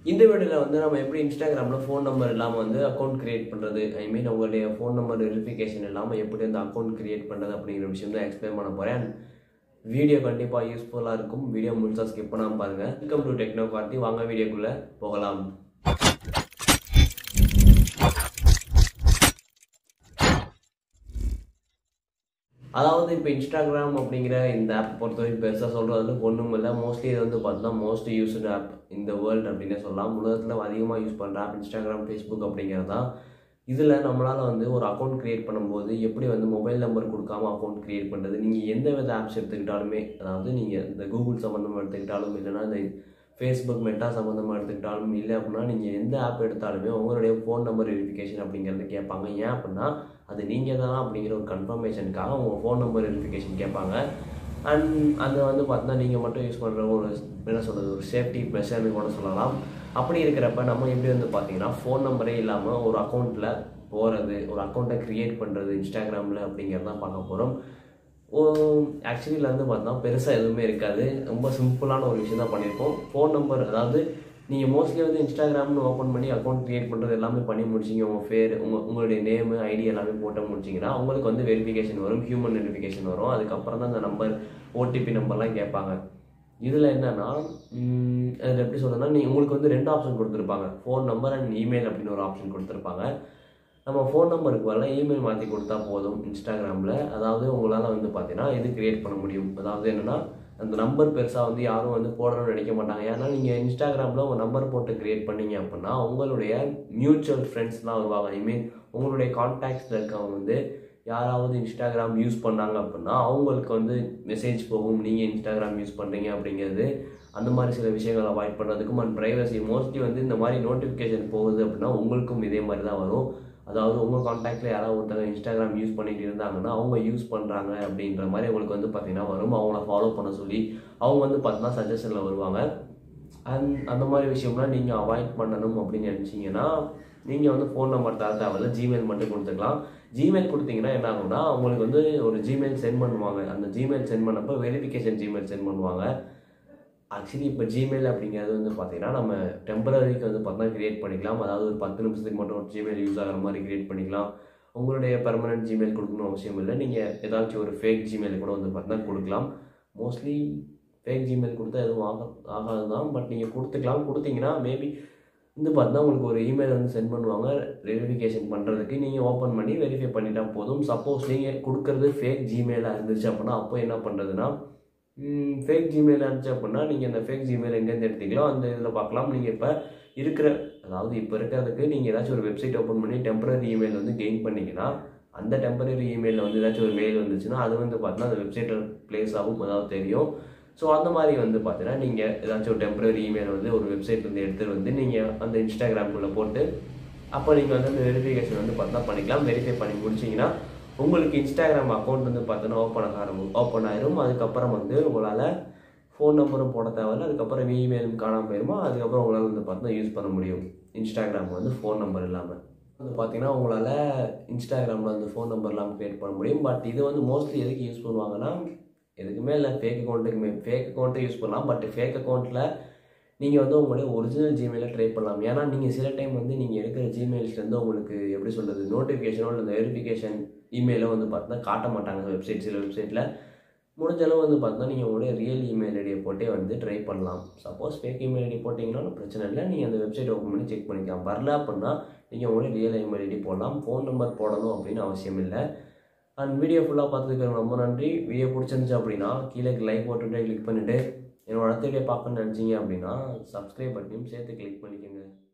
இந்த வீடியோவில் வந்து நம்ம எப்படி இன்ஸ்டாகிராமில் ஃபோன் நம்பர் இல்லாமல் வந்து அக்கௌண்ட் கிரியேட் பண்ணுறது ஐ மீன் உங்களுடைய ஃபோன் நம்பர் வெரிஃபிகேஷன் இல்லாமல் எப்படி அந்த அக்கௌண்ட் கிரியேட் பண்ணுறது அப்படிங்கிற விஷயம் தான் எக்ஸ்பிளைன் பண்ண போகிறேன் வீடியோ கண்டிப்பாக யூஸ்ஃபுல்லாக இருக்கும் வீடியோ முழுசாக ஸ்கிப் பண்ணாமல் பாருங்கள் வெல்கம் டு டெக்னோ கார்த்தி வாங்க வீடியோக்குள்ளே போகலாம் அதாவது இப்போ இன்ஸ்டாகிராம் அப்படிங்கிற இந்த ஆப் பொறுத்தவரைக்கும் பெருசாக சொல்கிறது ஒன்றும் இல்லை மோஸ்ட்லி இது வந்து பார்த்தீங்கன்னா மோஸ்ட் யூஸ்டு ஆப் இந்த வேர்ல்டு அப்படின்னே சொல்லலாம் உலகத்தில் அதிகமாக யூஸ் பண்ணுற ஆப் இன்ஸ்டாகிராம் ஃபேஸ்புக் அப்படிங்கிறது தான் இதில் நம்மளால் வந்து ஒரு அக்கௌண்ட் க்ரியேட் பண்ணும்போது எப்படி வந்து மொபைல் நம்பர் கொடுக்காம அக்கௌண்ட் க்ரியேட் பண்ணுறது நீங்கள் எந்த வித ஆப்ஸ் எடுத்துக்கிட்டாலுமே அதாவது நீங்கள் இந்த கூகுள் சம்மந்தமாக எடுத்துக்கிட்டாலும் இல்லைன்னா இந்த ஃபேஸ்புக் மெட்டா சம்மந்தமாக எடுத்துக்கிட்டாலும் இல்லை அப்படின்னா நீங்கள் எந்த ஆப் எடுத்தாலுமே உங்களுடைய ஃபோன் நம்பர் வெரிஃபிகேஷன் அப்படிங்கிறது கேட்பாங்க ஏன் அப்படின்னா அது நீங்கள் தானா அப்படிங்கிற ஒரு கன்ஃபர்மேஷனுக்காக உங்கள் ஃபோன் நம்பர் வெரிஃபிகேஷன் கேட்பாங்க அண்ட் அது வந்து பார்த்தீங்கன்னா நீங்கள் மட்டும் யூஸ் பண்ணுற ஒரு என்ன சொல்கிறது ஒரு சேஃப்டி மெஷர்னு கூட சொல்லலாம் அப்படி இருக்கிறப்ப நம்ம எப்படி வந்து பார்த்தீங்கன்னா ஃபோன் நம்பரே இல்லாமல் ஒரு அக்கௌண்ட்டில் போகிறது ஒரு அக்கௌண்ட்டை க்ரியேட் பண்ணுறது இன்ஸ்டாகிராமில் அப்படிங்கிறதான் பார்க்க போகிறோம் ஆக்சுவலி இதில் வந்து பார்த்தா பெருசாக எதுவுமே இருக்காது ரொம்ப சிம்பிளான ஒரு விஷயம் தான் பண்ணியிருக்கோம் ஃபோன் நம்பர் அதாவது நீங்கள் மோஸ்ட்லி வந்து இன்ஸ்டாகிராம்னு ஓப்பன் பண்ணி அக்கௌண்ட் க்ரியேட் பண்ணுறது எல்லாமே பண்ணி முடிச்சிங்க உங்கள் பேர் உங்கள் உங்களுடைய நேமு ஐடி எல்லாமே போட்டு முடிச்சிங்கன்னா உங்களுக்கு வந்து வெரிஃபிகேஷன் வரும் ஹியூமன் வெரிஃபிகேஷன் வரும் அதுக்கப்புறம் தான் அந்த நம்பர் ஓடிபி நம்பர்லாம் கேட்பாங்க இதில் என்னென்னா அது எப்படி சொல்கிறதுனா நீ உங்களுக்கு வந்து ரெண்டு ஆப்ஷன் கொடுத்துருப்பாங்க ஃபோன் நம்பர் அண்ட் இமெயில் அப்படின்னு ஒரு ஆப்ஷன் கொடுத்துருப்பாங்க நம்ம ஃபோன் நம்பருக்கு வரல இமெயில் மாற்றி கொடுத்தா போதும் இன்ஸ்டாகிராமில் அதாவது உங்களால் வந்து பார்த்தீங்கன்னா இது க்ரியேட் பண்ண முடியும் அதாவது என்னென்னா அந்த நம்பர் பெருசாக வந்து யாரும் வந்து போடணும்னு நினைக்க மாட்டாங்க ஏன்னா நீங்கள் இன்ஸ்டாகிராமில் உங்கள் நம்பர் போட்டு க்ரியேட் பண்ணீங்க அப்படின்னா உங்களுடைய மியூச்சுவல் ஃப்ரெண்ட்ஸ்லாம் வருவாங்க ஐ மீன் உங்களுடைய கான்டாக்ட்ஸில் இருக்கவங்க வந்து யாராவது இன்ஸ்டாகிராம் யூஸ் பண்ணாங்க அப்படின்னா அவங்களுக்கு வந்து மெசேஜ் போகும் நீங்கள் இன்ஸ்டாகிராம் யூஸ் பண்ணுறீங்க அப்படிங்கிறது அந்த மாதிரி சில விஷயங்கள் அவாய்ட் பண்ணுறதுக்கும் அண்ட் ப்ரைவசி மோஸ்ட்லி வந்து இந்த மாதிரி நோட்டிஃபிகேஷன் போகுது அப்படின்னா உங்களுக்கும் இதே மாதிரி தான் வரும் அதாவது உங்கள் காண்டாக்டில் யாராவது ஒருத்தங்க இன்ஸ்டாகிராம் யூஸ் பண்ணிட்டு இருந்தாங்கன்னா அவங்க யூஸ் பண்ணுறாங்க அப்படின்ற மாதிரி உங்களுக்கு வந்து பார்த்தீங்கன்னா வரும் அவங்கள ஃபாலோ பண்ண சொல்லி அவங்க வந்து பார்த்தீங்கன்னா சஜஷனில் வருவாங்க அண்ட் அந்த மாதிரி விஷயம்லாம் நீங்கள் அவாய்ட் பண்ணணும் அப்படின்னு நினச்சிங்கன்னா நீங்கள் வந்து ஃபோன் நம்பர் தர தேவையில்ல ஜிமெயில் மட்டும் கொடுத்துக்கலாம் ஜிமெயில் கொடுத்தீங்கன்னா என்ன ஆகும்னா உங்களுக்கு வந்து ஒரு ஜிமெயில் சென்ட் பண்ணுவாங்க அந்த ஜிமெயில் சென்ட் பண்ணப்போ வெரிஃபிகேஷன் ஜிமெயில் சென்ட் பண்ணுவாங்க ஆக்சுவலி இப்போ ஜிமெயில் அப்படிங்கிறது வந்து பார்த்தீங்கன்னா நம்ம டெம்பரரிக்கு வந்து பார்த்தீங்கன்னா க்ரியேட் பண்ணிக்கலாம் அதாவது ஒரு பத்து நிமிஷத்துக்கு மட்டும் ஒரு ஜிமெயில் யூஸ் ஆகிற மாதிரி க்ரியேட் பண்ணிக்கலாம் உங்களுடைய பெர்மனன்ட் ஜிமெயில் கொடுக்கணும் அவசியம் இல்லை நீங்கள் ஏதாச்சும் ஒரு ஃபேக் ஜிமெயில் கூட வந்து பார்த்தீங்கன்னா கொடுக்கலாம் மோஸ்ட்லி ஃபேக் ஜிமெயில் கொடுத்தா எதுவும் ஆக ஆகாது தான் பட் நீங்கள் கொடுத்துக்கலாம் கொடுத்தீங்கன்னா மேபி வந்து பார்த்தீங்கன்னா உங்களுக்கு ஒரு இமெயில் வந்து சென்ட் பண்ணுவாங்க வெரிஃபிகேஷன் பண்ணுறதுக்கு நீங்கள் ஓப்பன் பண்ணி வெரிஃபை பண்ணிட்டா போதும் சப்போஸ் நீங்கள் கொடுக்குறது ஃபேக் ஜிமெயிலாக இருந்துச்சு அப்படின்னா அப்போ என்ன பண்ணுறதுன்னா ஃபேக் ஜிமெயில் இருந்துச்சு அப்படின்னா நீங்கள் இந்த ஃபேக் ஜிமெயில் எங்கேருந்து எடுத்தீங்களோ அந்த இதில் பார்க்கலாம் நீங்கள் இப்போ இருக்கிற அதாவது இப்போ இருக்கிறதுக்கு நீங்கள் ஏதாச்சும் ஒரு வெப்சைட் ஓப்பன் பண்ணி டெம்பரரி இமெயில் வந்து கெயின் பண்ணிங்கன்னா அந்த டெம்பரரி இமெயிலில் வந்து ஏதாச்சும் ஒரு மெயில் வந்துச்சுன்னா அது வந்து பார்த்தீங்கன்னா அந்த வெப்சைட்டில் ப்ளேஸ் ஆகும் அதாவது தெரியும் ஸோ அந்த மாதிரி வந்து பார்த்தீங்கன்னா நீங்கள் ஏதாச்சும் ஒரு டெம்பரரி இமெயில் வந்து ஒரு வெப்சைட்லேருந்து எடுத்துகிட்டு வந்து நீங்கள் அந்த இன்ஸ்டாகிராம்குள்ளே போட்டு அப்போ நீங்கள் வந்து அந்த வெரிஃபிகேஷன் வந்து பார்த்தீங்கன்னா பண்ணிக்கலாம் வெரிஃபை பண்ணி முடிச்சிங்கன்னா உங்களுக்கு இன்ஸ்டாகிராம் அக்கௌண்ட் வந்து பார்த்தீங்கன்னா ஓப்பன் ஆக ஆரம்பி ஓப்பன் ஆயிரும் அதுக்கப்புறம் வந்து உங்களால் ஃபோன் நம்பரும் போட தேவையில்ல அதுக்கப்புறம் இமெயிலும் காணாமல் போயிருமா அதுக்கப்புறம் உங்களால் வந்து பார்த்தீங்கன்னா யூஸ் பண்ண முடியும் இன்ஸ்டாகிராம் வந்து ஃபோன் நம்பர் இல்லாமல் வந்து பார்த்தீங்கன்னா உங்களால் இன்ஸ்டாகிராமில் வந்து ஃபோன் நம்பர் இல்லாமல் க்ரியேட் பண்ண முடியும் பட் இது வந்து மோஸ்ட்லி எதுக்கு யூஸ் பண்ணுவாங்கன்னா எதுக்குமே இல்லை ஃபேக் அக்கௌண்ட்டுக்குமே ஃபேக் அக்கௌண்ட்டை யூஸ் பண்ணலாம் பட் ஃபேக் அக்கௌண்ட்டில் நீங்கள் வந்து உங்களுடைய ஒரிஜினல் ஜிமெயிலில் ட்ரை பண்ணலாம் ஏன்னா நீங்கள் சில டைம் வந்து நீங்கள் எடுக்கிற ஜிமெயில்ஸ்லேருந்து உங்களுக்கு எப்படி சொல்கிறது நோட்டிஃபிகேஷனோ இல்லை வெரிஃபிகேஷன் இமெயிலோ வந்து பார்த்தீங்கன்னா காட்ட மாட்டாங்க வெப்சைட் சில வெப்சைட்டில் முடிஞ்ச அளவு வந்து பார்த்தீங்கன்னா நீங்கள் உங்களுடைய ரியல் இமெயில் ஐடியை போட்டே வந்து ட்ரை பண்ணலாம் சப்போஸ் ஃபேக் இமெயில் ஐடி போட்டிங்கனாலும் பிரச்சனை இல்லை நீங்கள் அந்த வெப்சைட் ஓப்பன் பண்ணி செக் பண்ணிக்கலாம் வரல அப்படின்னா நீங்கள் உங்களுடைய ரியல் இமெயில் ஐடி போடலாம் ஃபோன் நம்பர் போடணும் அப்படின்னு அவசியம் இல்லை அண்ட் வீடியோ ஃபுல்லாக பார்த்துருக்க ரொம்ப நன்றி வீடியோ பிடிச்சிருந்துச்சு அப்படின்னா கீழே லைக் போட்டுட்டு கிளிக் பண்ணிவிட்டு என்னோட அடுத்த வீடியோ பார்க்கணும்னு நினச்சிங்க அப்படின்னா சப்ஸ்கிரைப் பண்ணியும் சேர்த்து கிளிக் பண்ணிக்கோங்க